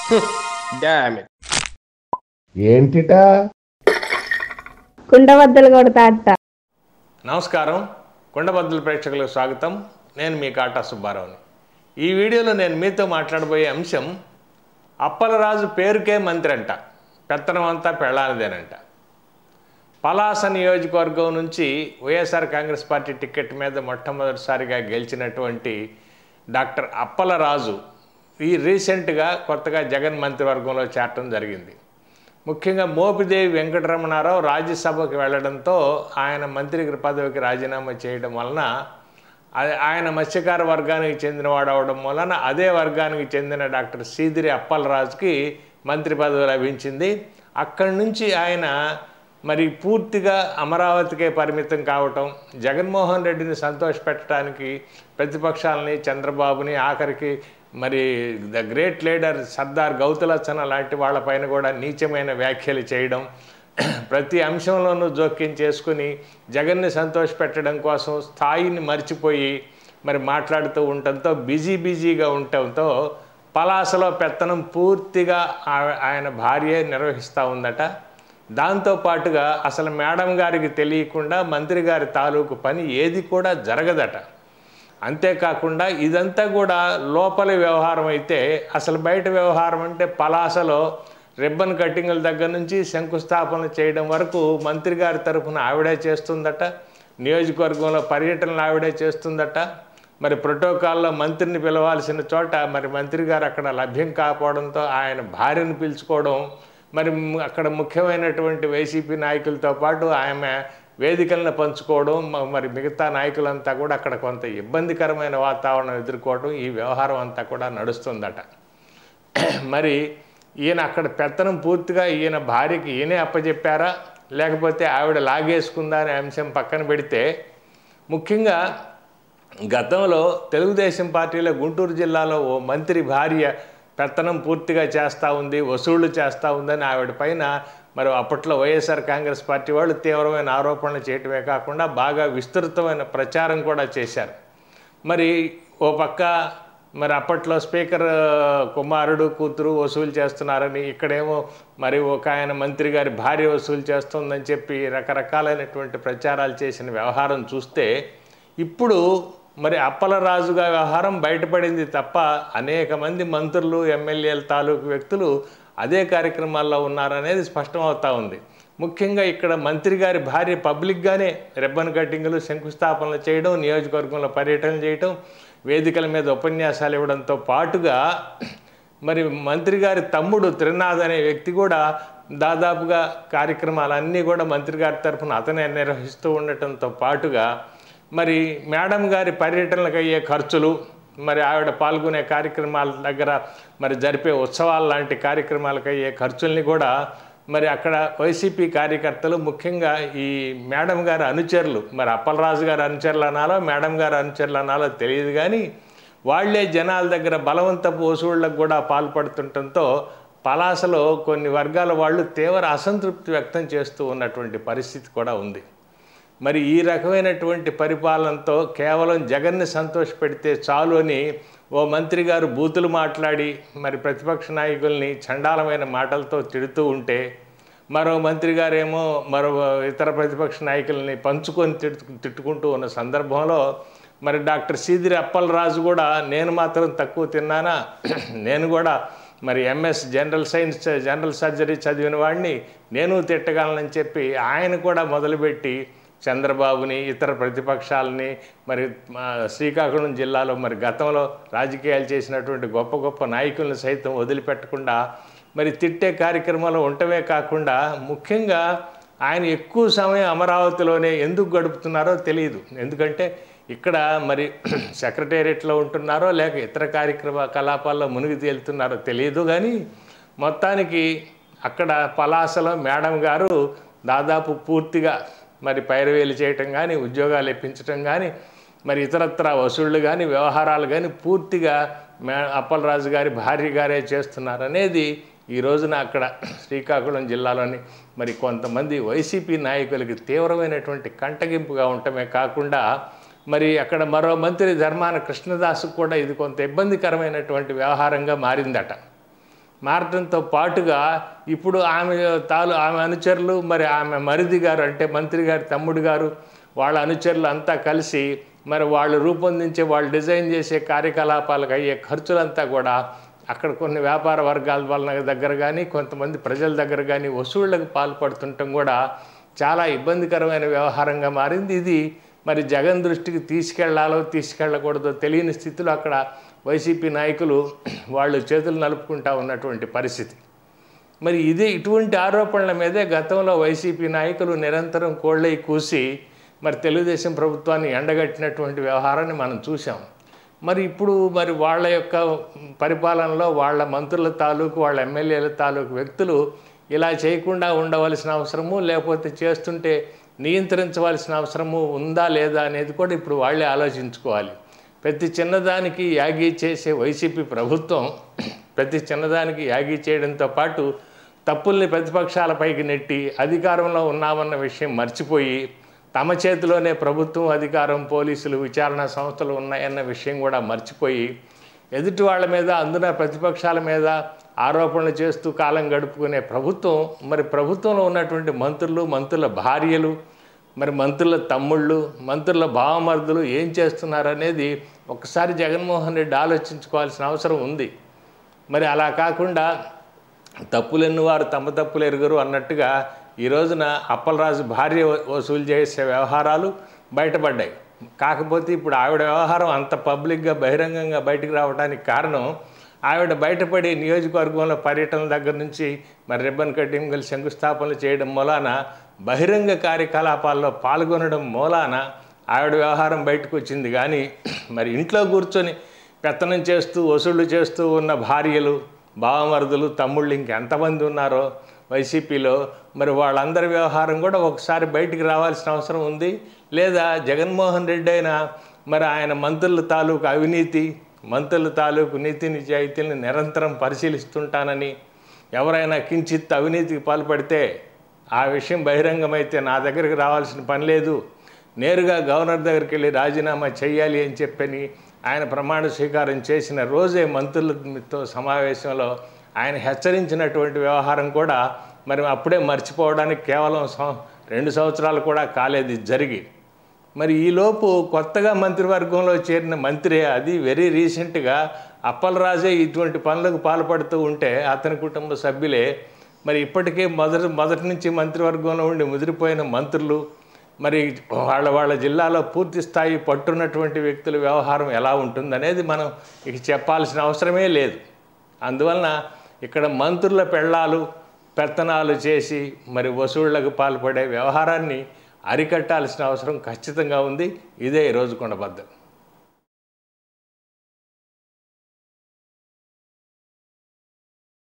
damn it ఏంటిటా కుండబద్దలు కొడతా అత్త నమస్కారం కొండబద్దల ప్రేక్షకులకు స్వాగతం నేను మీ కాటా సుబ్బారావుని ఈ వీడియోలో నేను మీతో మాట్లాడబోయే అంశం అప్పలరాజు పేరుకే మంత్రి అంట పెత్తనం అంతా పెళ్ళానిదేనంట పలాస నియోజకవర్గం నుంచి వైఎస్ఆర్ కాంగ్రెస్ పార్టీ టికెట్ మీద మొట్టమొదటిసారిగా గెలిచినటువంటి డాక్టర్ అప్పలరాజు ఈ రీసెంట్గా కొత్తగా జగన్ మంత్రివర్గంలో చేరటం జరిగింది ముఖ్యంగా మోపిదేవి వెంకటరమణారావు రాజ్యసభకు వెళ్ళడంతో ఆయన మంత్రి పదవికి రాజీనామా చేయడం వలన ఆ- ఆయన మత్స్యకార వర్గానికి చెందినవాడు అవడం వలన అదే వర్గానికి చెందిన డాక్టర్ సీదిరి అప్పలరాజుకి మంత్రి పదవి లభించింది అక్కడి నుంచి ఆయన మరి పూర్తిగా అమరావతికే పరిమితం కావటం జగన్మోహన్ రెడ్డిని సంతోషపెట్టడానికి ప్రతిపక్షాలని చంద్రబాబుని ఆఖరికి మరి the great leader Sardar Gouthu Latchanna లాంటి వాళ్ళపైన కూడా నీచమైన వ్యాఖ్యలు చేయడం ప్రతి అంశంలోనూ జోక్యం చేసుకుని జగన్ని సంతోషపెట్టడం కోసం స్థాయిని మర్చిపోయి మరి మాట్లాడుతూ ఉండటంతో బిజీ బిజీగా ఉండటంతో పలాసలో పెత్తనం పూర్తిగా ఆ- ఆయన భార్య నిర్వహిస్తూ ఉందట దాంతో పాటుగా అసలు మేడం గారికి తెలియకుండా మంత్రి గారి తాలూకు పని ఏది కూడా జరగదట అంతేకాకుండా ఇదంతా కూడా లోపలి వ్యవహారం అయితే అసలు బయట వ్యవహారం అంటే పలాసలో రిబ్బన్ కట్టింగ్ల దగ్గర నుంచి శంకుస్థాపన చేయడం వరకు మంత్రి గారి తరఫున ఆవిడే చేస్తుందట నియోజకవర్గంలో పర్యటనలు ఆవిడే చేస్తుందట మరి ప్రోటోకాల్లో మంత్రిని పిలవాల్సిన చోట మరి మంత్రి గారు అక్కడ లభ్యం కాకపోవడంతో ఆయన భార్యను పిలుచుకోవడం మరి ము- అక్కడ ముఖ్యమైనటువంటి వైసీపీ నాయకులతో పాటు ఆమె వేదికలను పంచుకోవడం మ- మరి మిగతా నాయకులంతా కూడా అక్కడ కొంత ఇబ్బందికరమైన వాతావరణం ఎదుర్కోవడం ఈ వ్యవహారం అంతా కూడా నడుస్తుందట మరి ఈయన అక్కడ పెత్తనం పూర్తిగా ఈయన భార్యకి ఈయనే అప్పచెప్పారా లేకపోతే ఆవిడ లాగేసుకుందా అనే అంశం పక్కన పెడితే ముఖ్యంగా గతంలో తెలుగుదేశం పార్టీలో గుంటూరు జిల్లాలో ఓ మంత్రి భార్య పెత్తనం పూర్తిగా చేస్తూ ఉంది వసూళ్లు చేస్తూ ఉందని ఆవిడ పైన మరి అప్పట్లో వైఎస్ఆర్ కాంగ్రెస్ పార్టీ వాళ్ళు తీవ్రమైన ఆరోపణలు చేయటమే కాకుండా బాగా విస్తృతమైన ప్రచారం కూడా చేశారు మరి ఓ పక్క మరి అప్పట్లో స్పీకర్ కుమారుడు కూతురు వసూలు చేస్తున్నారని ఇక్కడేమో మరి ఒక ఆయన మంత్రి గారి భార్య వసూలు చేస్తుందని చెప్పి రకరకాలైనటువంటి ప్రచారాలు చేసిన వ్యవహారం చూస్తే ఇప్పుడు మరి అప్పలరాజుగా వ్యవహారం బయటపడింది తప్ప అనేక మంది మంత్రులు ఎమ్మెల్యేల తాలూకు వ్యక్తులు అదే కార్యక్రమాల్లో ఉన్నారనేది స్పష్టమవుతా ఉంది ముఖ్యంగా ఇక్కడ మంత్రి గారి భార్య పబ్లిక్గానే రిబ్బన్ కట్టింగ్లు శంకుస్థాపనలు చేయడం నియోజకవర్గంలో పర్యటనలు చేయడం వేదికల మీద ఉపన్యాసాలు ఇవ్వడంతో పాటుగా మరి మంత్రి గారి తమ్ముడు త్రినాథ్ అనే వ్యక్తి కూడా దాదాపుగా కార్యక్రమాలన్నీ కూడా మంత్రి గారి తరఫున అతనే నిర్వహిస్తూ ఉండటంతో పాటుగా మరి మేడం గారి పర్యటనలకు అయ్యే ఖర్చులు మరి ఆవిడ పాల్గొనే కార్యక్రమాల దగ్గర మరి జరిపే ఉత్సవాల లాంటి కార్యక్రమాలకు అయ్యే ఖర్చుల్ని కూడా మరి అక్కడ వైసీపీ కార్యకర్తలు ముఖ్యంగా ఈ మేడం గారి అనుచరులు మరి అప్పలరాజు గారి అనుచరులు అనాలో మేడం గారి అనుచరులు అనాలో తెలియదు కానీ వాళ్ళే జనాల దగ్గర బలవంతపు వసూళ్లకు కూడా పాల్పడుతుండటంతో పలాసలో కొన్ని వర్గాల వాళ్ళు తీవ్ర అసంతృప్తి వ్యక్తం చేస్తూ ఉన్నటువంటి పరిస్థితి కూడా ఉంది మరి ఈ రకమైనటువంటి పరిపాలనతో కేవలం జగన్ని సంతోషపెడితే చాలు అని ఓ మంత్రి గారు బూతులు మాట్లాడి మరి ప్రతిపక్ష నాయకుల్ని చండాలమైన మాటలతో తిడుతూ ఉంటే మరో మంత్రి గారేమో మరో ఇతర ప్రతిపక్ష నాయకుల్ని పంచుకొని తిట్టు తిట్టుకుంటూ ఉన్న సందర్భంలో మరి డాక్టర్ సీదిరి అప్పలరాజు కూడా నేను మాత్రం తక్కువ తిన్నానా నేను కూడా మరి MS general science general surgery చదివిన వాడిని నేను తిట్టగలనని చెప్పి ఆయన కూడా మొదలుపెట్టి చంద్రబాబుని ఇతర ప్రతిపక్షాలని మరి మా శ్రీకాకుళం జిల్లాలో మరి గతంలో రాజకీయాలు చేసినటువంటి గొప్ప గొప్ప నాయకులను సైతం వదిలిపెట్టకుండా మరి తిట్టే కార్యక్రమాలు ఉండటమే కాకుండా ముఖ్యంగా ఆయన ఎక్కువ సమయం అమరావతిలోనే ఎందుకు గడుపుతున్నారో తెలియదు ఎందుకంటే ఇక్కడ మరి సెక్రటేరియట్లో ఉంటున్నారో లేక ఇతర కార్యక్రమ కలాపాల్లో మునిగి తేలుతున్నారో తెలియదు కానీ మొత్తానికి అక్కడ పలాసలో మేడం గారు దాదాపు పూర్తిగా మరి పైరవేలు చేయటం కానీ ఉద్యోగాలు ఇప్పించటం కానీ మరి ఇతరత్ర వసూళ్ళు కానీ వ్యవహారాలు కానీ పూర్తిగా మే అప్పలరాజు గారి భార్య గారే చేస్తున్నారు అనేది ఈ రోజున అక్కడ శ్రీకాకుళం జిల్లాలోని మరి కొంతమంది వైసీపీ నాయకులకి తీవ్రమైనటువంటి కంటగింపుగా ఉండటమే కాకుండా మరి అక్కడ మరో మంత్రి ధర్మాన కృష్ణదాసు కూడా ఇది కొంత ఇబ్బందికరమైనటువంటి వ్యవహారంగా మారిందట మారటంతో పాటుగా ఇప్పుడు ఆమె తాలు ఆమె అనుచరులు మరి ఆమె మరిది గారు అంటే మంత్రి గారి తమ్ముడు గారు వాళ్ళ అనుచరులు అంతా కలిసి మరి వాళ్ళు రూపొందించే వాళ్ళు డిజైన్ చేసే కార్యకలాపాలకు అయ్యే ఖర్చులంతా కూడా అక్కడ కొన్ని వ్యాపార వర్గాల వలన దగ్గర కానీ కొంతమంది ప్రజల దగ్గర కానీ వసూళ్లకు పాల్పడుతుండటం కూడా చాలా ఇబ్బందికరమైన వ్యవహారంగా మారింది ఇది మరి జగన్ దృష్టికి తీసుకెళ్లాలో తీసుకెళ్ళకూడదో తెలియని స్థితిలో అక్కడ వైసీపీ నాయకులు వాళ్ళు చేతులు నలుపుకుంటా ఉన్నటువంటి పరిస్థితి మరి ఇదే ఇటువంటి ఆరోపణల మీదే గతంలో వైసీపీ నాయకులు నిరంతరం కోళ్ళై కూసి మరి తెలుగుదేశం ప్రభుత్వాన్ని ఎండగట్టినటువంటి వ్యవహారాన్ని మనం చూసాం మరి ఇప్పుడు మరి వాళ్ళ యొక్క పరిపాలనలో వాళ్ళ మంత్రుల తాలూకు వాళ్ళ ఎమ్మెల్యేల తాలూకు వ్యక్తులు ఇలా చేయకుండా ఉండవలసిన అవసరము లేకపోతే చేస్తుంటే నియంత్రించవలసిన అవసరము ఉందా లేదా అనేది కూడా ఇప్పుడు వాళ్ళే ఆలోచించుకోవాలి ప్రతి చిన్నదానికి యాగి చేసే వైసీపీ ప్రభుత్వం ప్రతి చిన్నదానికి యాగి చేయడంతో పాటు తప్పుల్ని ప్రతిపక్షాలపైకి నెట్టి అధికారంలో ఉన్నామన్న విషయం మర్చిపోయి తమ చేతిలోనే ప్రభుత్వం అధికారం పోలీసులు విచారణ సంస్థలు ఉన్నాయన్న విషయం కూడా మర్చిపోయి ఎదుటి వాళ్ళ మీద అందున ప్రతిపక్షాల మీద ఆరోపణలు చేస్తూ కాలం గడుపుకునే ప్రభుత్వం మరి ప్రభుత్వంలో ఉన్నటువంటి మంత్రులు మంత్రుల భార్యలు మరి మంత్రుల తమ్ముళ్ళు మంత్రుల భావమర్దులు ఏం చేస్తున్నారనేది ఒకసారి జగన్మోహన్ రెడ్డి ఆలోచించుకోవాల్సిన అవసరం ఉంది మరి అలా కాకుండా తప్పులెన్ను వారు తమ తప్పులు ఎరుగరు అన్నట్టుగా ఈ రోజున అప్పలరాజు భార్య వ- వసూలు చేసే వ్యవహారాలు బయటపడ్డాయి కాకపోతే ఇప్పుడు ఆవిడ వ్యవహారం అంత పబ్లిక్గా బహిరంగంగా బయటకు రావడానికి కారణం ఆవిడ బయటపడి నియోజకవర్గంలో పర్యటన దగ్గర నుంచి మరి రిబ్బన్ కటింగ్ కలిసి శంకుస్థాపనలు చేయడం మూలాన బహిరంగ కార్యకలాపాల్లో పాల్గొనడం మూలాన ఆవిడ వ్యవహారం బయటకు వచ్చింది కానీ మరి ఇంట్లో కూర్చొని పెత్తనం చేస్తూ వసూళ్లు చేస్తూ ఉన్న భార్యలు బావమరుదులు తమ్ముళ్ళు ఇంకెంతమంది ఉన్నారో వైసీపీలో మరి వాళ్ళందరి వ్యవహారం కూడా ఒకసారి బయటికి రావాల్సిన అవసరం ఉంది లేదా జగన్మోహన్ రెడ్డి అయినా మరి ఆయన మంత్రుల తాలూకు అవినీతి మంత్రుల తాలూకు నీతి నిజాయితీలను నిరంతరం పరిశీలిస్తుంటానని ఎవరైనా కించిత్ అవినీతికి పాల్పడితే ఆ విషయం బహిరంగమైతే నా దగ్గరికి రావాల్సిన పని లేదు నేరుగా గవర్నర్ దగ్గరికి వెళ్ళి రాజీనామా చేయాలి అని చెప్పని ఆయన ప్రమాణ స్వీకారం చేసిన రోజే మంత్రులతో సమావేశంలో ఆయన హెచ్చరించినటువంటి వ్యవహారం కూడా మరి అప్పుడే మర్చిపోవడానికి కేవలం సం- రెండు సంవత్సరాలు కూడా కాలేదు ఇది జరిగి మరి ఈలోపు కొత్తగా మంత్రివర్గంలో చేరిన మంత్రి అది వెరీ రీసెంట్గా అప్పలరాజే ఇటువంటి పనులకు పాల్పడుతూ ఉంటే అతని కుటుంబ సభ్యులే మరి ఇప్పటికే మొదటి మొదటి నుంచి మంత్రివర్గంలో ఉండి ముదిరిపోయిన మంత్రులు మరి వాళ్ళ వాళ్ళ జిల్లాలో పూర్తి స్థాయి పట్టున్నటువంటి వ్యక్తుల వ్యవహారం ఎలా ఉంటుందనేది మనం ఇక చెప్పాల్సిన అవసరమే లేదు అందువలన ఇక్కడ మంత్రుల పెళ్ళాలు పెత్తనాలు చేసి మరి వసూళ్లకు పాల్పడే వ్యవహారాన్ని అరికట్టాల్సిన అవసరం ఖచ్చితంగా ఉంది ఇదే ఈరోజు కొండబద్దలు